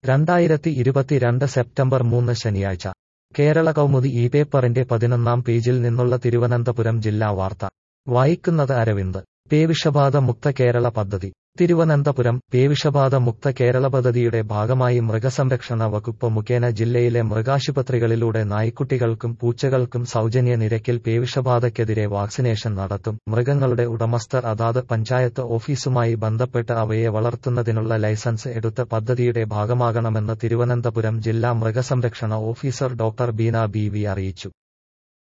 രണ്ടായിരത്തി ഇരുപത്തിരണ്ട് സെപ്റ്റംബർ മൂന്ന് ശനിയാഴ്ച കേരള കൗമുദി ഈ പേപ്പറിന്റെ പതിനൊന്നാം പേജിൽ നിന്നുള്ള തിരുവനന്തപുരം ജില്ലാ വാർത്ത വായിക്കുന്നത് അരവിന്ദ് പേവിഷബാധ മുക്ത കേരള പദ്ധതി തിരുവനന്തപുരം പേവിഷബാധ മുക്ത കേരള പദ്ധതിയുടെ ഭാഗമായി മൃഗസംരക്ഷണ വകുപ്പ് മുഖേന ജില്ലയിലെ മൃഗാശുപത്രികളിലൂടെ നായ്ക്കുട്ടികൾക്കും പൂച്ചകൾക്കും സൗജന്യ നിരക്കിൽ പേവിഷബാധയ്ക്കെതിരെ വാക്സിനേഷൻ നടത്തും മൃഗങ്ങളുടെ ഉടമസ്ഥർ അതാത് പഞ്ചായത്ത് ഓഫീസുമായി ബന്ധപ്പെട്ട് അവയെ വളർത്തുന്നതിനുള്ള ലൈസൻസ് എടുത്ത് പദ്ധതിയുടെ ഭാഗമാകണമെന്ന് തിരുവനന്തപുരം ജില്ലാ മൃഗസംരക്ഷണ officer doctor Beena B V അറിയിച്ചു